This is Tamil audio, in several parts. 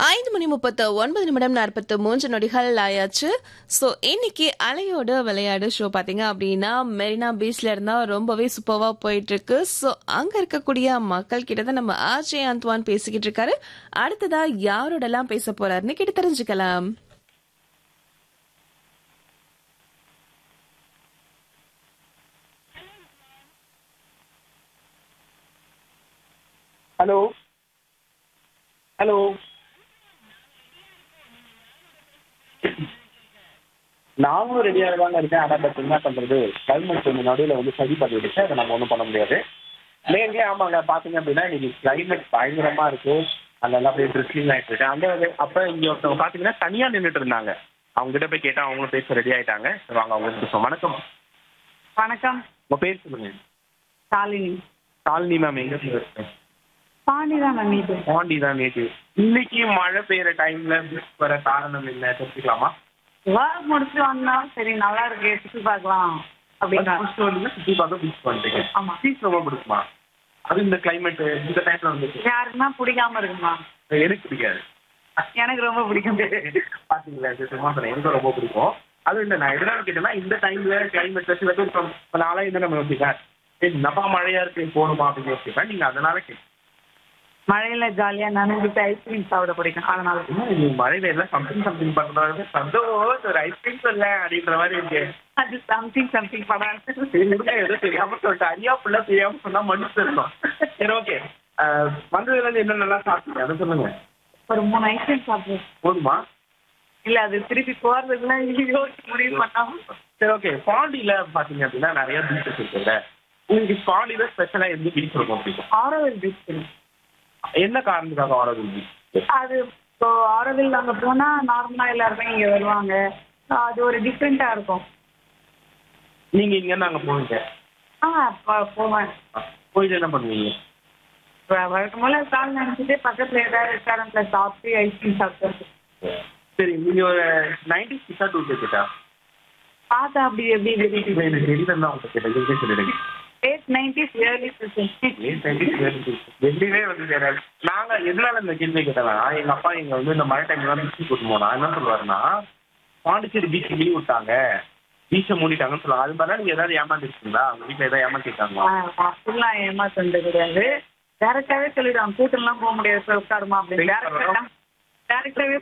ஐந்து மணி முப்பத்து ஒன்பது நிமிடம் நாற்பத்து மூன்று நொடிகள் ஆயாச்சு ஸோ இன்னைக்கு அலையோட விளையாடு ஷோ பார்த்தீங்க அப்படின்னா மெரினா பீச்ல இருந்தா ரொம்பவே சூப்பர்வா போயிட்டு இருக்கு ஸோ அங்க இருக்கக்கூடிய மக்கள் கிட்ட தான் நம்ம ஆர்ஜே அந்த்வான் பேசிக்கிட்டு இருக்காரு அடுத்ததா யாரோடலாம் பேச போறாருன்னு கேட்டு தெரிஞ்சுக்கலாம் ஹலோ ஹலோ நானும் ரெடியாக தாங்க இருக்கேன் ஆனால் பட் என்ன பண்ணுறது கிளைமேட் கொஞ்சம் நடுவில் வந்து சரி பண்ணிடுச்சு அதை நம்ம ஒன்றும் பண்ண முடியாது நேர்லேயே ஆமாங்க பார்த்தீங்க அப்படின்னா இன்னைக்கு கிளைமேட் பயங்கரமாக இருக்கு அதெல்லாம் அப்படியே ட்ரிஸ்லிங் ஆகிட்டு இருக்கு அந்த அப்போ இங்கே ஒருத்தவங்க பார்த்தீங்கன்னா தனியாக நின்றுட்டு இருந்தாங்க அவங்க கிட்ட போய் கேட்டால் அவங்களும் பேச ரெடி ஆயிட்டாங்க சரி, வாங்க அவங்க பேசுவோம் வணக்கம் வணக்கம் உங்கள் பேர் சொல்லுங்க சாலினி சாலினி மேம் எங்கே இருக்கேன் பாண்டி தான் மேம் இது பாண்டி தான் நேற்று இன்னைக்கு மழை பெய்யுற டைம்ல பீச் வர காரணம் என்ன தெரிஞ்சுக்கலாமா ஒர்க் முடிச்சு வந்தா சரி நல்லா இருக்கு சுற்றி பார்க்கலாம் அப்படின்னா ஃபர்ஸ்ட் வந்து சுற்றி பார்க்க பீச் வந்துட்டீங்க ஆமா. பீச் ரொம்ப பிடிக்குமா அது இந்த கிளைமேட் இந்த டைம்ல வந்து யாருக்குன்னா பிடிக்காம இருக்குமா எனக்கு பிடிக்காது எனக்கு ரொம்ப பிடிக்கும் பாத்தீங்களா இது சும்மா சொன்னேன் எனக்கு ரொம்ப பிடிக்கும் அதுவும் இல்லை நான் எதனால கேட்டேன்னா இந்த டைம்ல கிளைமேட் சில பேர் இப்போ இப்போ நாளே என்ன நம்ம யோசிப்பேன் ஏய், என்னப்பா மழையா இருக்கு போகணுமா அப்படின்னு யோசிப்பேன் நீங்க அதனால கேட்டேன் மழையில ஜாலியா நனைஞ்சிட்டு ஐஸ்கிரீம் சாப்பிட பிடிக்கும் அதனால என்ன நீ மழையில எல்லாம் சம்திங் சம்திங் பண்றது சந்தோஷம் ஒரு ஐஸ்கிரீம் சொல்ல அப்படின்ற மாதிரி இருக்கு அது சம்திங் சம்திங் படம் சரி, விடுங்க, ஏதோ தெரியாம சொல்லிட்டு அரியா ஃபுல்லா தெரியாம சொன்னா மன்னிச்சு இருக்கணும் சரி ஓகே வந்ததுல இருந்து என்ன நல்லா சாப்பிட்டீங்க அதை சொல்லுங்க ஒரு மூணு ஐஸ்கிரீம் சாப்பிடுவோம் போதுமா இல்ல அது திருப்பி போறதுக்குள்ள யோசிச்சு முடிவு பண்ணாம சரி ஓகே பாண்டியில பாத்தீங்க அப்படின்னா நிறைய பீச்சஸ் இருக்குல்ல உங்களுக்கு பாண்டியில ஸ்பெஷலா எந்த பீச் இருக்கும் பிடிக்கும் ஆரோவில் பீச் என்ன காரணத்துக்காக ஆரோவில் பீச் அது இப்போ ஆரோவில் அங்க போனா நார்மலா எல்லாருமே இங்க வருவாங்க அது ஒரு டிஃப்ரெண்டா இருக்கும் நீங்க இங்க இருந்து அங்க போவீங்க ஆ போ- போவேன் போயிட்டு என்ன பண்ணுவீங்க வ- வழக்கம் போல கால் நினைச்சிட்டு பக்கத்துல ஏதாவது ரெஸ்டாரண்ட்ல சாப்பிட்டு ஐஸ்கிரீம் சாப்பிட்டு சரி நீங்க ஒரு நைன்டி சிக்ஸா டூ கேட்டா பார்த்தா அப்படி எப்படி எனக்கு தெரியல அவங்க கேட்டேன் இதுக்கே சொல்லிடுங்க எயிட் நைன்டிஸ் இயர்லி எப்படிவே வந்து தெரியாது நாங்க எதனால இந்த கேள்வி கேட்டனா எங்க அப்பா இங்க வந்து இந்த மழை டைம்ல தான் பீச் கூட்டு போனா என்ன சொல்லுவாருன்னா பாண்டிச்சேரி பீச் லீவ் விட்டாங்க பீச்சை மூடிட்டாங்கன்னு சொல்லுவாங்க அது மாதிரி நீங்க ஏதாவது ஏமாந்துருக்கீங்களா உங்க வீட்டுல ஏதாவது ஏமாத்திருக்காங்களா அப்படிலாம் ஏமாத்தது கிடையாது டேரக்டாவே சொல்லிடுவாங்க கூட்டம்லாம் போக முடியாது சார் உட்காருமா அப்படின்னு டேரக்டா டேரக்டாவே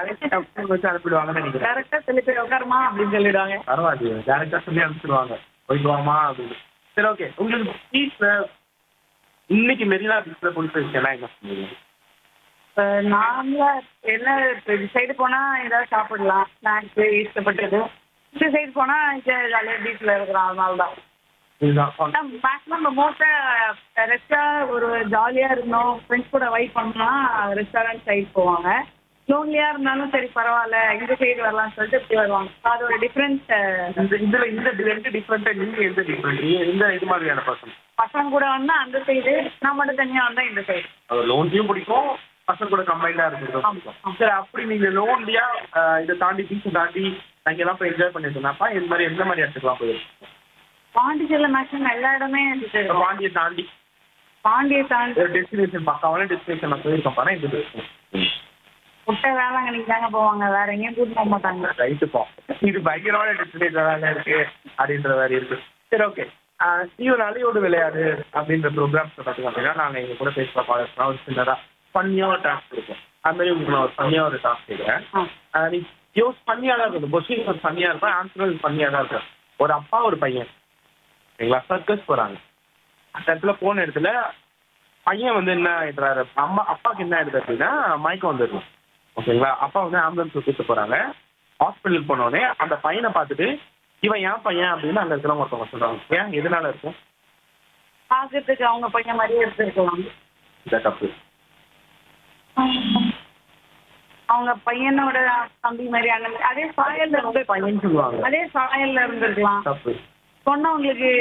வச்சு அனுப்பிடுவாங்கன்னு நினைக்கிறேன் டேரக்டா சொல்லி போய் உட்காருமா அப்படின்னு சொல்லிடுவாங்க பரவாயில்ல டேரக்டா சொல்லி அனுப்பிச்சிடுவாங்க போயிட்டு வாமா அப்படின்னு சரி ஓகே உங்களுக்கு பீச்ல இன்னைக்கு மெரினா பீச்ல பிடிச்ச விஷயம்னா என்ன சொல்லுவீங்க இப்போ நார்மலா என்ன இந்த சைடு போனா ஏதாவது சாப்பிடலாம் ஸ்நாக்ஸ் இஷ்டப்பட்டது இந்த சைடு போனா ஜாலியாக பீச்ல இருக்கிறோம் அதனால தான் இதுதான் மேக்ஸிமம் நம்ம மோஸ்ட்டாக ரெஸ்டா ஒரு ஜாலியாக இருந்தோம் ஃப்ரெண்ட்ஸ் கூட வைப் பண்ணலாம் ரெஸ்டாரண்ட் சைடு போவாங்க லோன்லியாக இருந்தாலும் சரி பரவாயில்ல இந்த சைடு வரலாம்னு சொல்லிட்டு இப்படி வருவாங்க அது ஒரு டிஃப்ரெண்ட் இந்த இதுல இந்த ரெண்டு டிஃப்ரெண்டா நீங்க எந்த டிஃப்ரெண்ட் இந்த இது மாதிரியான பர்சன் பசங்க கூட வந்தா அந்த சைடு நான் மட்டும் தனியாக வந்தா இந்த சைடு அது லோன்லியும் பிடிக்கும் பசங்க கூட கம்பைண்டா இருக்கிறது ஆமா, பிடிக்கும் ஆமா. சரி அப்படி நீங்க லோன்லியா இதை தாண்டி பீச்சை தாண்டி அங்க எல்லாம் போய் என்ஜாய் பண்ணிருந்தோம்னாப்பா இந்த மாதிரி எந்த மாதிரி இடத்துக்குலாம் போயிருக்கோம் பாண்டிச்சேரியில் மேக்ஸிமம் எல்லா இடமே இருந்துச்சு பாண்டியை தாண்டி பாண்டியை தாண்டி ஒரு டெஸ்டினேஷன் பக்காவான டெஸ்டினேஷன் நான் போயிருக்கேன் பாரு இந்த destination. முட்டை வேளாங்கண்ணிக்கு தாங்க போவாங்க வேற எங்கேயும் கூட்டிட்டு போக மாட்டாங்க ரைட்டு போ இது பயங்கரமான டெஸ்டினேஷன் இருக்கு அப்படின்ற மாதிரி இருக்கு சரி ஓகே இவன் அலையோடு விளையாடு அப்படின்ற ப்ரோக்ராம்ஸ் பார்த்தீங்க அப்படின்னா நாங்கள் எங்க கூட பேசுகிற காலேஜ்லாம் ஒரு சின்னதாக ஃபன்னியாக ஒரு டாஸ்க் இருக்கும் அது மாதிரி உங்களுக்கு நான் ஒரு ஃபன்னியாக ஒரு டாஸ்க் கேட்குறேன் ஆ. நீ யோஸ் ஃபன்னியாக தான் இருக்கும் கொஸ்டின் கொஞ்சம் ஃபன்னியாக இருக்கும் ஆன்சரும் ஃபன்னியாக தான் இருக்கும் ஒரு அப்பா ஒரு பையன் சரிங்களா சர்க்கஸ் போகிறாங்க அந்த இடத்துல போன இடத்துல பையன் வந்து என்ன ஆயிடுறாரு அம்மா அப்பாவுக்கு என்ன ஆயிடுது அப்படின்னா மயக்கம் வந்துடும் ஓகேங்களா அப்பா வந்து ஆம்புலன்ஸ் கூப்பிட்டு போறாங்க ஹாஸ்பிட்டலுக்கு போனோடனே அந்த பையனை பார்த்துட்டு இவன் ஏன் பையன் அப்படின்னு அந்த இடத்துல ஒருத்தவங்க சொல்றாங்க ஏன் எதனால இருக்கும் பாக்குறதுக்கு அவங்க பையன் மாதிரியே எடுத்துருக்கலாம் இந்த தப்பு அவங்க பையனோட தம்பி மாதிரி அந்த மாதிரி அதே சாயல்ல இருந்து பையன் சொல்லுவாங்க அதே சாயல்ல இருந்திருக்கலாம் தப்பு சொன்னவங்களுக்கு